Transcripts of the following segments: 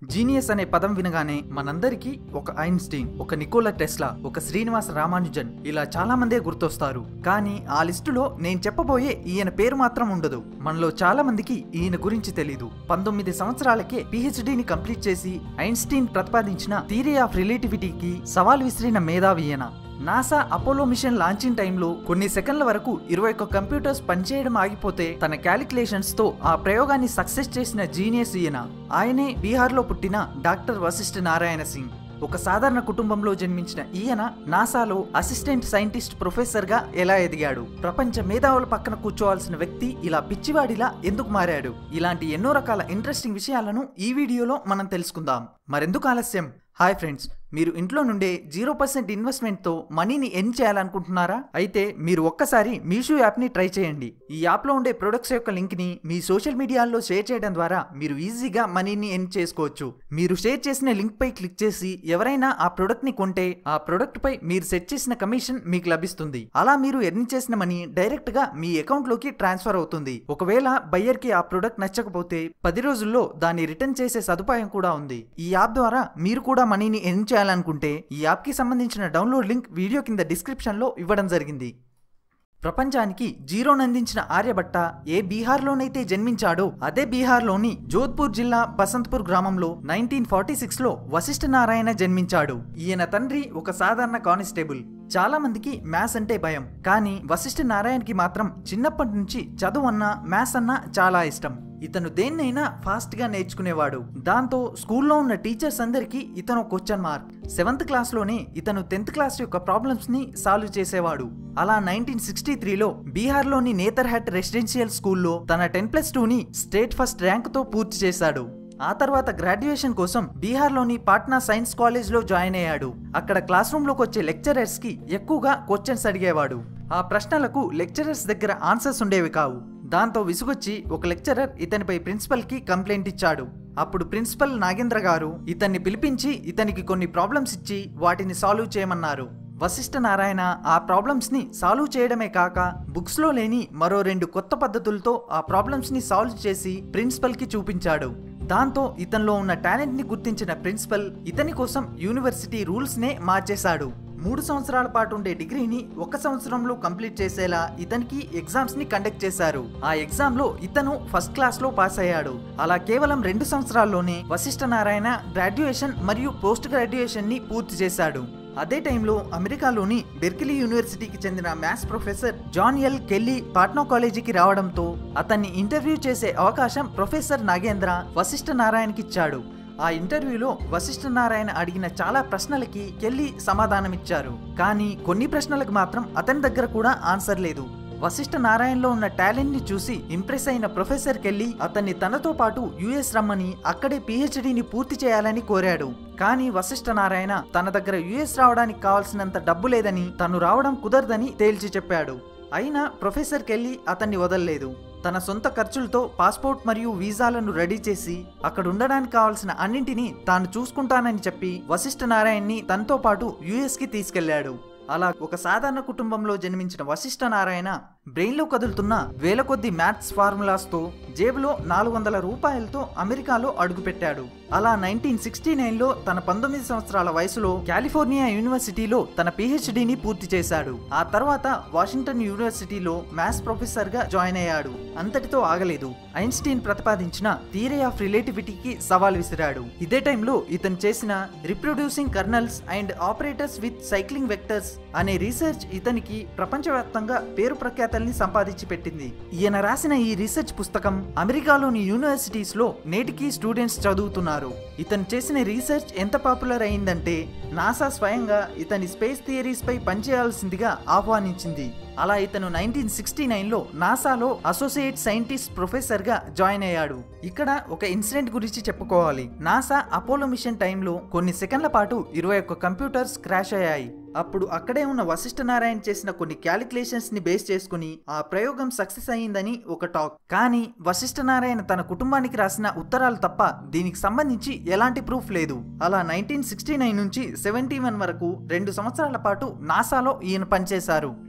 genius అనే పదం వినగానే మనందరికీ ఒక ఐన్స్టీన్ ఒక నికోలా టెస్లా ఒక శ్రీనివాస రామానుజన్ ఇలా చాలా మందే గుర్తొస్తారు కానీ ఆ లిస్టులో నేను చెప్పబోయే ఈయన పేరు మాత్రం ఉండదు మనలో చాలా మందికి ఈయన గురించి తెలీదు పంతొమ్మిది సంవత్సరాలకే పిహెచ్డిని కంప్లీట్ చేసి ఐన్స్టీన్ ప్రతిపాదించిన థియరీ ఆఫ్ రిలేటివిటీకి సవాల్ విసిరిన మేధావి ఈయన నాసా అపోలో మిషన్ లాంచింగ్ టైంలో కొన్ని సెకండ్ల వరకు ఇరవై ఒక్క కంప్యూటర్స్ పనిచేయడం ఆగిపోతే తన క్యాలిక్యులేషన్స్ తో ఆ ప్రయోగాన్ని సక్సెస్ చేసిన జీనియస్ ఈయన ఆయనే బీహార్లో పుట్టిన డాక్టర్ వశిష్ఠ నారాయణ సింగ్ ఒక సాధారణ కుటుంబంలో జన్మించిన ఈయన నాసాలో అసిస్టెంట్ సైంటిస్ట్ ప్రొఫెసర్ గా ఎలా ఎదిగాడు ప్రపంచ మేధావుల పక్కన కూర్చోవాల్సిన వ్యక్తి ఇలా పిచ్చివాడిలా ఎందుకు మారాడు ఇలాంటి ఎన్నో రకాల ఇంట్రెస్టింగ్ విషయాలను ఈ వీడియోలో మనం తెలుసుకుందాం మరెందుకు ఆలస్యం హాయ్ ఫ్రెండ్స్ మీరు ఇంట్లో నుండే జీరో పర్సెంట్ ఇన్వెస్ట్మెంట్తో మనీని ఎర్న్ చేయాలనుకుంటున్నారా అయితే మీరు ఒక్కసారి మీషో యాప్ని ట్రై చేయండి ఈ యాప్లో ఉండే ప్రొడక్ట్స్ యొక్క లింక్ని మీ సోషల్ మీడియాలో షేర్ చేయడం ద్వారా మీరు ఈజీగా మనీని ఎర్న్ చేసుకోవచ్చు మీరు షేర్ చేసిన లింక్ పై క్లిక్ చేసి ఎవరైనా ఆ ప్రొడక్ట్ని కొంటే ఆ ప్రొడక్ట్ పై మీరు సెట్ చేసిన కమిషన్ మీకు లభిస్తుంది అలా మీరు ఎర్న్ చేసిన మనీ డైరెక్ట్ గా మీ అకౌంట్ లోకి ట్రాన్స్ఫర్ అవుతుంది ఒకవేళ బయ్యర్ కి ఆ ప్రొడక్ట్ నచ్చకపోతే పది రోజుల్లో దాన్ని రిటర్న్ చేసే సదుపాయం కూడా ఉంది ఈ యాప్ ద్వారా మీరు కూడా మనీని ఎర్న్ చేయాలనుకుంటే ఈ యాప్ కి సంబంధించిన డౌన్లోడ్ లింక్ వీడియో కింద డిస్క్రిప్షన్ లో ఇవ్వడం జరిగింది ప్రపంచానికి జీరోను అందించిన ఆర్యభట్ట ఏ బీహార్లోనైతే జన్మించాడో అదే బీహార్లోని జోధ్పూర్ జిల్లా బసంత్పూర్ గ్రామంలో నైన్టీన్ ఫార్టీ సిక్స్ లో వశిష్ఠ నారాయణ జన్మించాడు ఈయన తండ్రి ఒక సాధారణ కానిస్టేబుల్ చాలా మందికి మ్యాథ్స్ అంటే భయం కానీ వశిష్ఠ నారాయణకి మాత్రం చిన్నప్పటి నుంచి చదువు అన్నా మ్యాథ్స్ అన్నా చాలా ఇష్టం ఇతను దేన్నైనా ఫాస్ట్ గా నేర్చుకునేవాడు దాంతో స్కూల్లో ఉన్న టీచర్స్ అందరికీ ఇతను క్వశ్చన్ మార్క్ సెవెంత్ క్లాస్ లోనే ఇతను టెన్త్ క్లాస్ యొక్క ప్రాబ్లమ్స్ ని సాల్వ్ చేసేవాడు అలా నైన్టీన్ సిక్స్టీ త్రీలో బీహార్లోని నేతర్హట్ రెసిడెన్షియల్ స్కూల్లో తన టెన్ ప్లస్ టూని స్టేట్ ఫస్ట్ ర్యాంక్తో పూర్తి చేశాడు ఆ తర్వాత గ్రాడ్యుయేషన్ కోసం బీహార్లోని పాట్నా సైన్స్ కాలేజ్లో జాయిన్ అయ్యాడు అక్కడ క్లాస్ రూమ్లోకి వచ్చే లెక్చరర్స్ కి ఎక్కువగా క్వశ్చన్స్ అడిగేవాడు ఆ ప్రశ్నలకు లెక్చరర్స్ దగ్గర ఆన్సర్స్ ఉండేవి కావు దాంతో విసుగొచ్చి ఒక లెక్చరర్ ఇతనిపై ప్రిన్సిపల్ కి కంప్లైంట్ ఇచ్చాడు అప్పుడు ప్రిన్సిపల్ నాగేంద్ర గారు ఇతన్ని పిలిపించి ఇతనికి కొన్ని ప్రాబ్లమ్స్ ఇచ్చి వాటిని సాల్వ్ చేయమన్నారు వశిష్ఠ నారాయణ ఆ ప్రాబ్లమ్స్ ని సాల్వ్ చేయడమే కాక బుక్స్ లో లేని మరో రెండు కొత్త పద్ధతులతో ఆ ప్రాబ్లమ్స్ ని సాల్వ్ చేసి ప్రిన్సిపల్ కి చూపించాడు దాంతో ఇతనిలో ఉన్న టాలెంట్ ని గుర్తించిన ప్రిన్సిపల్ ఇతని కోసం యూనివర్సిటీ రూల్స్ నే మార్చేశాడు మూడు సంవత్సరాల పాటు ఉండే డిగ్రీని ఒక సంవత్సరంలో కంప్లీట్ చేసేలా ఇతనికి ఎగ్జామ్స్ ని కండక్ట్ చేశారు ఆ ఎగ్జామ్ లో ఇతను ఫస్ట్ క్లాస్ లో పాస్ అయ్యాడు అలా కేవలం రెండు సంవత్సరాల్లోనే వశిష్ఠ నారాయణ గ్రాడ్యుయేషన్ మరియు పోస్ట్ గ్రాడ్యుయేషన్ ని పూర్తి చేశాడు అదే టైంలో అమెరికాలోని బెర్కిలీ యూనివర్సిటీకి చెందిన maths professor John L Kelly Patna కాలేజీకి రావడంతో అతన్ని ఇంటర్వ్యూ చేసే అవకాశం ప్రొఫెసర్ నాగేంద్ర వశిష్ఠ నారాయణకి ఇచ్చాడు ఆ ఇంటర్వ్యూలో వశిష్ఠ నారాయణ అడిగిన చాలా ప్రశ్నలకి కెల్లీ సమాధానమిచ్చారు కానీ కొన్ని ప్రశ్నలకు మాత్రం అతని దగ్గర కూడా ఆన్సర్ లేదు వశిష్ఠ నారాయణలో ఉన్న టాలెంట్ ని చూసి ఇంప్రెస్ అయిన ప్రొఫెసర్ కెల్లి అతన్ని తనతో పాటు యుఎస్ రమ్మని అక్కడే పిహెచ్డిని పూర్తి చేయాలని కోరాడు కానీ వశిష్ఠ నారాయణ తన దగ్గర యుఎస్ రావడానికి కావాల్సినంత డబ్బు లేదని తను రావడం కుదరదని తేల్చి చెప్పాడు అయినా ప్రొఫెసర్ కెల్లి అతన్ని వదలలేదు తన సొంత ఖర్చులతో పాస్పోర్ట్ మరియు వీసాలను రెడీ చేసి అక్కడ ఉండడానికి కావాల్సిన అన్నింటినీ తాను చూసుకుంటానని చెప్పి వశిష్ఠ నారాయణ్ని తనతో పాటు యుఎస్ కి తీసుకెళ్లాడు అలా ఒక సాధారణ కుటుంబంలో జన్మించిన వశిష్ఠ నారాయణ బ్రెయిన్లో కదులుతున్న వేల కొద్ది మ్యాథ్స్ ఫార్ములాస్తో జేబులో నాలుగు వందల రూపాయలతో అమెరికాలో అడుగుపెట్టాడు అలా నైన్టీన్ సిక్స్టీ నైన్లో తన పంతొమ్మిది సంవత్సరాల వయసులో కాలిఫోర్నియా యూనివర్సిటీలో తన పిహెచ్డిని పూర్తి చేశాడు ఆ తర్వాత వాషింగ్టన్ యూనివర్సిటీలో మ్యాథ్స్ ప్రొఫెసర్గా జాయిన్ అయ్యాడు అంతటితో ఆగలేదు ఐన్స్టీన్ ప్రతిపాదించిన థియరీ ఆఫ్ రిలేటివిటీకి సవాల్ విసిరాడు ఇదే టైంలో ఇతను చేసిన reproducing kernels and operators with cycling vectors అనే రీసెర్చ్ ఇతనికి ప్రపంచవ్యాప్తంగా పేరు ప్రఖ్యాతల్ని సంపాదించి పెట్టింది ఈయన రాసిన ఈ రీసెర్చ్ పుస్తకం అమెరికాలోని యూనివర్సిటీస్ లో నేటికి స్టూడెంట్స్ చదువుతున్నారు ఇతను చేసిన రీసెర్చ్ ఎంత పాపులర్ అయిందంటే నాసా స్వయంగా ఇతని స్పేస్ థియరీస్ పై పనిచేయాల్సిందిగా ఆహ్వానించింది అలా ఇతను నైన్టీన్ సిక్స్టీ నైన్లో నాసాలో అసోసియేట్ సైంటిస్ట్ ప్రొఫెసర్గా జాయిన్ అయ్యాడు ఇక్కడ ఒక ఇన్సిడెంట్ గురించి చెప్పుకోవాలి నాసా అపోలో మిషన్ టైంలో కొన్ని సెకండ్ల పాటు ఇరవై ఒక్క కంప్యూటర్స్ క్రాష్ అయ్యాయి అప్పుడు అక్కడే ఉన్న వశిష్ఠ నారాయణ చేసిన కొన్ని క్యాలిక్యులేషన్స్ ని బేస్ చేసుకుని ఆ ప్రయోగం సక్సెస్ అయ్యిందని ఒక టాక్ కానీ వశిష్ఠ నారాయణ తన కుటుంబానికి రాసిన ఉత్తరాలు తప్ప దీనికి సంబంధించి ఎలాంటి ప్రూఫ్ లేదు అలా నైన్టీన్ సిక్స్టీ నైన్ నుంచి సెవెంటీ వన్ వరకు రెండు సంవత్సరాల పాటు నాసాలో ఈయన పనిచేశారు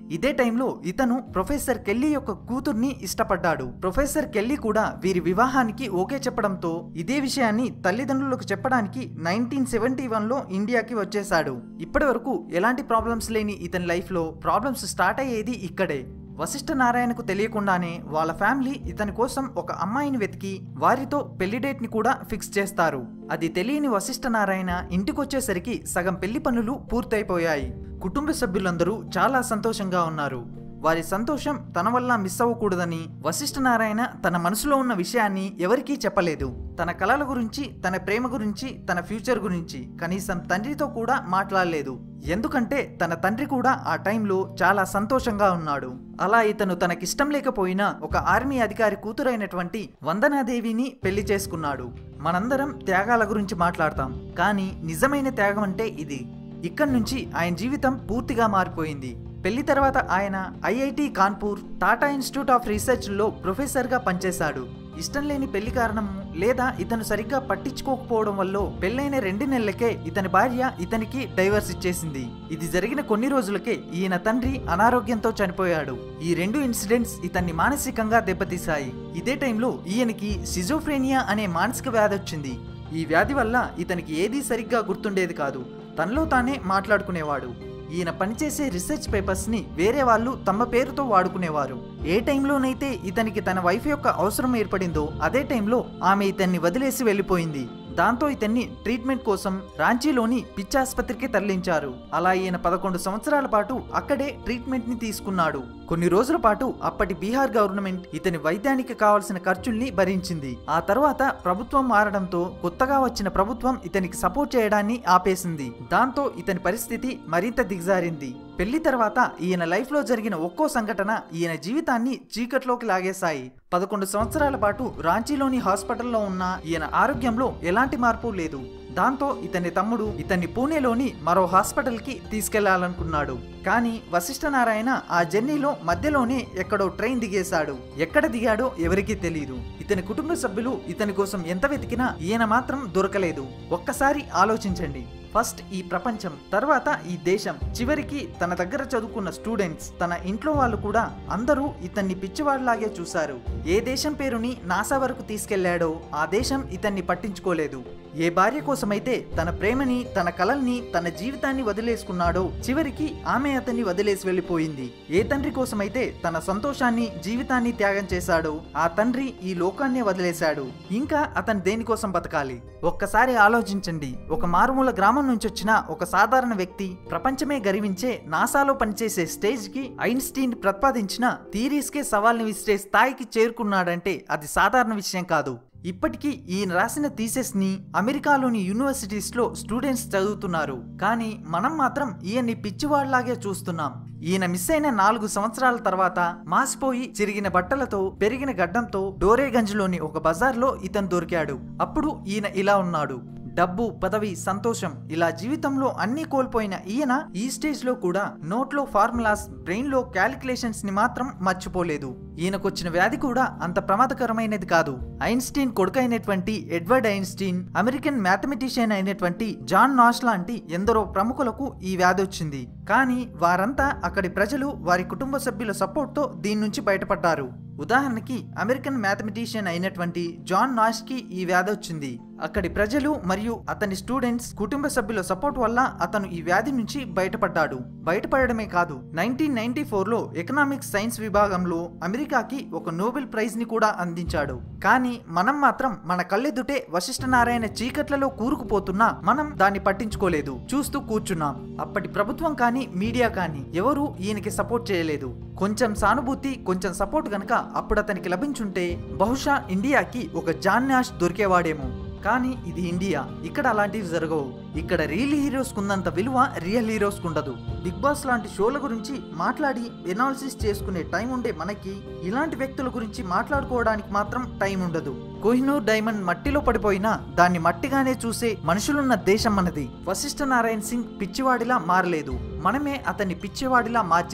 ఇదే టైంలో ఇతను ప్రొఫెసర్ కెల్లీ యొక్క కూతుర్ని ఇష్టపడ్డాడు ప్రొఫెసర్ కెల్లీ కూడా వీరి వివాహానికి ఓకే చెప్పడంతో ఇదే విషయాన్ని తల్లిదండ్రులకు చెప్పడానికి నైన్టీన్ సెవెంటీ వన్ లో ఇండియాకి వచ్చేశాడు ఇప్పటి వరకు ఎలాంటి ప్రాబ్లమ్స్ లేని ఇతని లైఫ్ లో ప్రాబ్లమ్స్ స్టార్ట్ అయ్యేది ఇక్కడే వశిష్ఠ నారాయణకు తెలియకుండానే వాళ్ళ ఫ్యామిలీ ఇతని కోసం ఒక అమ్మాయిని వెతికి వారితో పెళ్లి డేట్ ని కూడా ఫిక్స్ చేస్తారు అది తెలియని వశిష్ఠ నారాయణ ఇంటికొచ్చేసరికి సగం పెళ్లి పనులు పూర్తయిపోయాయి కుటుంబ సభ్యులందరూ చాలా సంతోషంగా ఉన్నారు వారి సంతోషం తన వల్ల మిస్ అవ్వకూడదని వశిష్ఠ నారాయణ తన మనసులో ఉన్న విషయాన్ని ఎవరికీ చెప్పలేదు తన కలల గురించి తన ప్రేమ గురించి తన ఫ్యూచర్ గురించి కనీసం తండ్రితో కూడా మాట్లాడలేదు ఎందుకంటే తన తండ్రి కూడా ఆ టైంలో చాలా సంతోషంగా ఉన్నాడు అలా ఇతను తనకిష్టం లేకపోయినా ఒక ఆర్మీ అధికారి కూతురైనటువంటి వందనాదేవిని పెళ్లి చేసుకున్నాడు మనందరం త్యాగాల గురించి మాట్లాడతాం కానీ నిజమైన త్యాగం అంటే ఇది ఇక్కడి నుంచి ఆయన జీవితం పూర్తిగా మారిపోయింది పెళ్లి తర్వాత ఆయన IIT Kanpur Tata institute of రీసెర్చ్లో ప్రొఫెసర్గా పనిచేశాడు ఇష్టం లేని పెళ్లి కారణం లేదా ఇతను సరిగ్గా పట్టించుకోకపోవడం వల్ల పెళ్ళైన రెండు నెలలకే ఇతని భార్య ఇతనికి డైవర్స్ ఇచ్చేసింది ఇది జరిగిన కొన్ని రోజులకే ఈయన తండ్రి అనారోగ్యంతో చనిపోయాడు ఈ రెండు ఇన్సిడెంట్స్ ఇతన్ని మానసికంగా దెబ్బతీశాయి ఇదే టైంలో ఈయనకి సిజోఫ్రేనియా అనే మానసిక వ్యాధి వచ్చింది ఈ వ్యాధి వల్ల ఇతనికి ఏదీ సరిగ్గా గుర్తుండేది కాదు తనలో తానే మాట్లాడుకునేవాడు ఈయన పనిచేసే రీసెర్చ్ పేపర్స్ని వేరే వాళ్ళు తమ పేరుతో వాడుకునేవారు ఏ టైంలోనైతే ఇతనికి తన వైఫ్ యొక్క అవసరం ఏర్పడిందో అదే టైంలో ఆమె ఇతన్ని వదిలేసి వెళ్ళిపోయింది దాంతో ఇతన్ని ట్రీట్మెంట్ కోసం రాంచీలోని పిచ్చాసుపత్రికి తరలించారు అలా ఈయన పదకొండు సంవత్సరాల పాటు అక్కడే ట్రీట్మెంట్ ని తీసుకున్నాడు కొన్ని రోజుల పాటు అప్పటి బీహార్ గవర్నమెంట్ ఇతని వైద్యానికి కావాల్సిన ఖర్చుల్ని భరించింది ఆ తర్వాత ప్రభుత్వం మారడంతో కొత్తగా వచ్చిన ప్రభుత్వం ఇతనికి సపోర్ట్ చేయడాన్ని ఆపేసింది దాంతో ఇతని పరిస్థితి మరింత దిగజారింది పెళ్లి తర్వాత ఈయన లైఫ్ లో జరిగిన ఒక్కో సంఘటన ఈయన జీవితాన్ని చీకట్లోకి లాగేశాయి పదకొండు సంవత్సరాల పాటు రాంచీలోని హాస్పిటల్లో ఉన్న ఈయన ఆరోగ్యంలో ఎలాంటి మార్పు లేదు దాంతో ఇతని తమ్ముడు ఇతన్ని పూణేలోని మరో హాస్పిటల్ కి తీసుకెళ్లాలనుకున్నాడు కానీ వశిష్ఠ నారాయణ ఆ జర్నీలో మధ్యలోనే ఎక్కడో ట్రైన్ దిగేశాడు ఎక్కడ దిగాడో ఎవరికీ తెలియదు ఇతని కుటుంబ సభ్యులు ఇతని కోసం ఎంత వెతికినా ఈయన మాత్రం దొరకలేదు ఒక్కసారి ఆలోచించండి ఫస్ట్ ఈ ప్రపంచం తర్వాత ఈ దేశం చివరికి తన దగ్గర చదువుకున్న స్టూడెంట్స్ తన ఇంట్లో వాళ్ళు కూడా అందరూ ఇతన్ని పిచ్చివాడిలాగే చూశారు ఏ దేశం పేరుని నాసా వరకు తీసుకెళ్లాడో ఆ దేశం ఇతన్ని పట్టించుకోలేదు ఏ భార్య కోసమైతే తన ప్రేమని తన కలల్ని తన జీవితాన్ని వదిలేసుకున్నాడో చివరికి ఆమె అతన్ని వదిలేసి వెళ్ళిపోయింది ఏ తండ్రి కోసమైతే తన సంతోషాన్ని జీవితాన్ని త్యాగం చేశాడో ఆ తండ్రి ఈ లోకాన్నే వదిలేశాడు ఇంకా అతను దేనికోసం బతకాలి ఒక్కసారి ఆలోచించండి ఒక మారుమూల గ్రామం నుంచి వచ్చిన ఒక సాధారణ వ్యక్తి ప్రపంచమే గర్వించే నాసాలో పనిచేసే స్టేజ్ కి ఐన్స్టీన్ ప్రతిపాదించిన థీరీస్కే సవాల్ని విసిరే స్థాయికి చేరుకున్నాడంటే అది సాధారణ విషయం కాదు ఇప్పటికీ ఈయన రాసిన థీసెస్ ని అమెరికాలోని యూనివర్సిటీస్ లో స్టూడెంట్స్ చదువుతున్నారు కానీ మనం మాత్రం ఈయన్ని పిచ్చివాళ్లాగే చూస్తున్నాం ఈయన మిస్ అయిన నాలుగు సంవత్సరాల తర్వాత మాసిపోయి చిరిగిన బట్టలతో పెరిగిన గడ్డంతో డోరేగంజ్లోని ఒక బజార్లో ఇతను దొరికాడు అప్పుడు ఈయన ఇలా ఉన్నాడు డబ్బు పదవి సంతోషం ఇలా జీవితంలో అన్ని కోల్పోయిన ఈయన ఈ స్టేజ్ లో కూడా నోట్లో ఫార్ములాస్ బ్రెయిన్ లో క్యాలిక్యులేషన్స్ ని మాత్రం మర్చిపోలేదు ఈయనకొచ్చిన వ్యాధి కూడా అంత ప్రమాదకరమైనది కాదు ఐన్స్టీన్ కొడుకైనటువంటి ఎడ్వర్డ్ ఐన్స్టీన్ అమెరికన్ మ్యాథమెటిషియన్ అయినటువంటి జాన్ నాష్ లాంటి ఎందరో ప్రముఖులకు ఈ వ్యాధి వచ్చింది కానీ వారంతా అక్కడి ప్రజలు వారి కుటుంబ సభ్యుల సపోర్ట్తో దీని నుంచి బయటపడ్డారు ఉదాహరణకి అమెరికన్ మ్యాథమెటిషియన్ అయినటువంటి జాన్ నాష్ కి ఈ వ్యాధి వచ్చింది అక్కడి ప్రజలు మరియు అతని స్టూడెంట్స్ కుటుంబ సభ్యుల సపోర్ట్ వల్ల అతను ఈ వ్యాధి నుంచి బయటపడ్డాడు బయటపడమే కాదు నైన్టీన్ నైన్టీ ఫోర్లో ఎకనామిక్స్ సైన్స్ విభాగంలో అమెరికాకి ఒక నోబెల్ ప్రైజ్ ని కూడా అందించాడు కానీ మనం మాత్రం మన కళ్ళెదుటే వశిష్ఠ నారాయణ చీకట్లలో కూరుకుపోతున్నా మనం దాన్ని పట్టించుకోలేదు చూస్తూ కూర్చున్నాం అప్పటి ప్రభుత్వం కానీ మీడియా కానీ ఎవరూ ఈయనకి సపోర్ట్ చేయలేదు కొంచెం సానుభూతి కొంచెం సపోర్ట్ గనక అప్పుడు అతనికి లభించుంటే బహుశా ఇండియాకి ఒక జాన్ నాష్ దొరికేవాడేమో కానీ ఇది ఇండియా ఇక్కడ అలాంటివి జరగవు ఇక్కడ రియల్ హీరోస్ ఉన్నంత విలువ రియల్ హీరోస్ ఉండదు బిగ్ బాస్ లాంటి షోల గురించి మాట్లాడి ఎనాలిసిస్ చేసుకునే టైం ఉండే మనకి ఇలాంటి వ్యక్తుల గురించి మాట్లాడుకోవడానికి మాత్రం టైం ఉండదు కోహినూర్ డైమండ్ మట్టిలో పడిపోయినా దాన్ని మట్టిగానే చూసే మనుషులున్న దేశం మనది వశిష్ఠ నారాయణ్ సింగ్ పిచ్చివాడిలా మారలేదు మనమే అతన్ని పిచ్చివాడిలా మార్చేశాం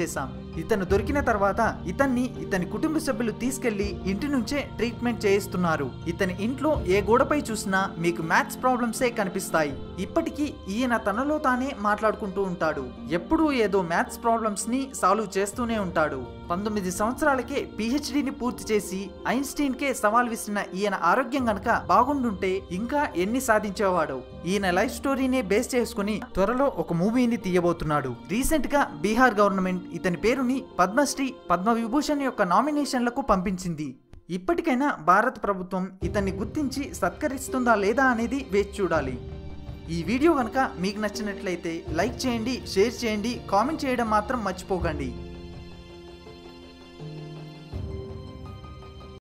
ఇతను దొరికిన తర్వాత ఇతన్ని ఇతని కుటుంబ సభ్యులు తీసుకెళ్లి ఇంటి నుంచే ట్రీట్మెంట్ చేయిస్తున్నారు ఇతని ఇంట్లో ఏ గోడపై చూసినా మీకు మ్యాథ్స్ ప్రాబ్లమ్సే కనిపిస్తాయి ఇప్పటికీ ఈయన తనలో తానే మాట్లాడుకుంటూ ఉంటాడు ఎప్పుడూ ఏదో మ్యాథ్స్ ప్రాబ్లమ్స్ ని సాల్వ్ చేస్తూనే ఉంటాడు పంతొమ్మిది సంవత్సరాలకే పిహెచ్డిని పూర్తి చేసి ఐన్స్టీన్ కే సవాల్ విసిరిన ఈయన ఆరోగ్యం గనక బాగుండుంటే ఇంకా ఎన్ని సాధించేవాడు ఈయన లైఫ్ స్టోరీనే బేస్ చేసుకుని త్వరలో ఒక మూవీని తీయబోతున్నాడు రీసెంట్ గా బీహార్ గవర్నమెంట్ ఇతని పేరుని పద్మశ్రీ పద్మ విభూషణ్ యొక్క నామినేషన్లకు పంపించింది ఇప్పటికైనా భారత ప్రభుత్వం ఇతన్ని గుర్తించి సత్కరిస్తుందా లేదా అనేది వేచి చూడాలి ఈ వీడియో కనుక మీకు నచ్చినట్లయితే లైక్ చేయండి షేర్ చేయండి కామెంట్ చేయడం మాత్రం మర్చిపోకండి